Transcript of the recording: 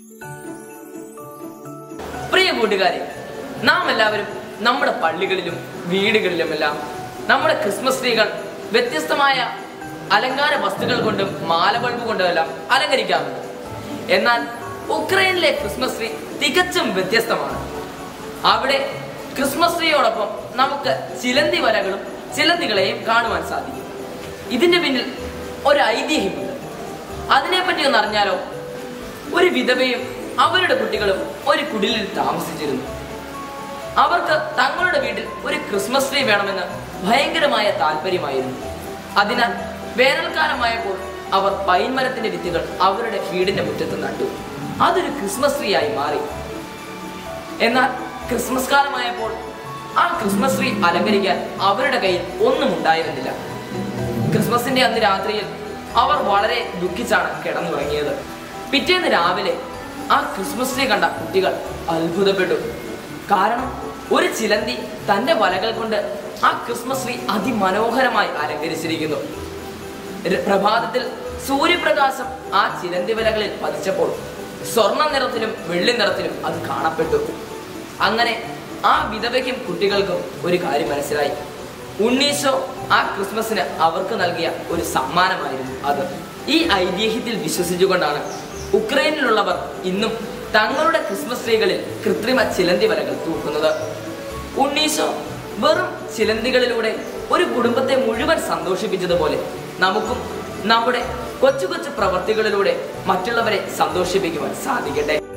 പ്രിയ കൂട്ടുകാരെ നാം എല്ലാവരും നമ്മുടെ പള്ളികളിലും വീടുകളിലുമെല്ലാം നമ്മുടെ ക്രിസ്മസ് ട്രീകൾ വ്യത്യസ്തമായ അലങ്കാര വസ്തുക്കൾ കൊണ്ടും മാല ബൾബ് കൊണ്ടുമെല്ലാം അലങ്കരിക്കാറുണ്ട് എന്നാൽ ഉക്രൈനിലെ ക്രിസ്മസ് ട്രീ തികച്ചും വ്യത്യസ്തമാണ് അവിടെ ക്രിസ്മസ് ട്രീയോടൊപ്പം നമുക്ക് ചിലന്തി വലകളും ചിലന്തികളെയും കാണുവാൻ സാധിക്കും ഇതിന്റെ പിന്നിൽ ഒരു ഐതിഹ്യമുണ്ട് അതിനെപ്പറ്റി ഒന്ന് അറിഞ്ഞാലോ ഒരു വിധവയും അവരുടെ കുട്ടികളും ഒരു കുടിലിൽ താമസിച്ചിരുന്നു അവർക്ക് തങ്ങളുടെ വീട്ടിൽ ഒരു ക്രിസ്മസ് ട്രീ വേണമെന്ന് ഭയങ്കരമായ താല്പര്യമായിരുന്നു അതിനാൽ വേനൽക്കാലമായപ്പോൾ അവർ പൈൻ മരത്തിന്റെ വിത്തുകൾ അവരുടെ വീടിന്റെ മുറ്റത്ത് നട്ടു അതൊരു ക്രിസ്മസ് ട്രീ ആയി മാറി എന്നാൽ ക്രിസ്മസ് കാലമായപ്പോൾ ആ ക്രിസ്മസ് ട്രീ അലങ്കരിക്കാൻ അവരുടെ കയ്യിൽ ഒന്നും ഉണ്ടായിരുന്നില്ല ക്രിസ്മസിന്റെ അന്ന് രാത്രിയിൽ അവർ വളരെ ദുഃഖിച്ചാണ് കിടന്നുറങ്ങിയത് പിറ്റേന്ന് രാവിലെ ആ ക്രിസ്മസ് ട്രീ കണ്ട കുട്ടികൾ അത്ഭുതപ്പെട്ടു കാരണം ഒരു ചിലന്തി തന്റെ വലകൾ കൊണ്ട് ആ ക്രിസ്മസ് ട്രീ അതിമനോഹരമായി അലങ്കരിച്ചിരിക്കുന്നു ര- പ്രഭാതത്തിൽ സൂര്യപ്രകാശം ആ ചിലന്തി വലകളിൽ പതിച്ചപ്പോൾ സ്വർണ്ണ നിറത്തിലും വെള്ളി നിറത്തിലും അത് കാണപ്പെട്ടു അങ്ങനെ ആ വിധവയ്ക്കും കുട്ടികൾക്കും ഒരു കാര്യം മനസ്സിലായി ഉണ്ണീശോ ആ ക്രിസ്മസിന് അവർക്ക് നൽകിയ ഒരു സമ്മാനമായിരുന്നു അത് ഈ ഐതിഹ്യത്തിൽ വിശ്വസിച്ചുകൊണ്ടാണ് ഉക്രൈനിലുള്ളവർ ഇന്നും തങ്ങളുടെ ക്രിസ്മസ് ട്രീകളിൽ കൃത്രിമ ചിലന്തി വലകൾ തൂക്കുന്നത് ഉണ്ണീശോ വെറും ചിലന്തികളിലൂടെ ഒരു കുടുംബത്തെ മുഴുവൻ സന്തോഷിപ്പിച്ചതുപോലെ നമുക്കും നമ്മുടെ കൊച്ചു കൊച്ചു പ്രവർത്തികളിലൂടെ മറ്റുള്ളവരെ സന്തോഷിപ്പിക്കുവാൻ സാധിക്കട്ടെ